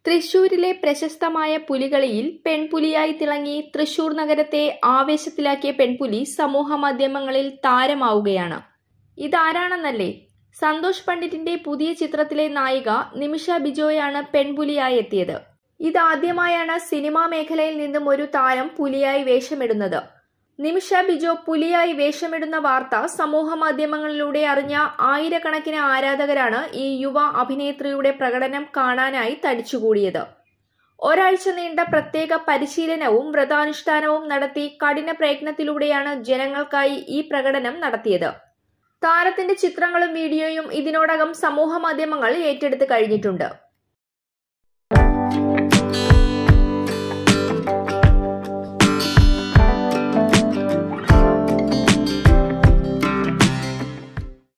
തൃശൂരിലെ പ്രശസ്തമായ പുലികളിയിൽ പെൺപുലിയായി തിളങ്ങി തൃശൂർ നഗരത്തെ ആവേശത്തിലാക്കിയ പെൺപുലി സമൂഹമാധ്യമങ്ങളിൽ താരമാവുകയാണ് ഇതാരാണെന്നല്ലേ സന്തോഷ് പണ്ഡിറ്റിന്റെ പുതിയ ചിത്രത്തിലെ നായിക നിമിഷ ബിജോയാണ് പെൺപുലിയായി എത്തിയത് ഇതാദ്യമായാണ് സിനിമാ മേഖലയിൽ നിന്നും ഒരു താരം പുലിയായി വേഷമിടുന്നത് നിമിഷ ബിജോ പുലിയായി വേഷമിടുന്ന വാർത്ത സമൂഹ മാധ്യമങ്ങളിലൂടെ അറിഞ്ഞ ആയിരക്കണക്കിന് ആരാധകരാണ് ഈ യുവ അഭിനേത്രിയുടെ പ്രകടനം കാണാനായി തടിച്ചുകൂടിയത് ഒരാഴ്ച നീണ്ട പ്രത്യേക പരിശീലനവും വ്രതാനുഷ്ഠാനവും നടത്തി കഠിന പ്രയത്നത്തിലൂടെയാണ് ജനങ്ങൾക്കായി ഈ പ്രകടനം നടത്തിയത് താരത്തിന്റെ ചിത്രങ്ങളും വീഡിയോയും ഇതിനോടകം സമൂഹ മാധ്യമങ്ങൾ ഏറ്റെടുത്ത് കഴിഞ്ഞിട്ടുണ്ട്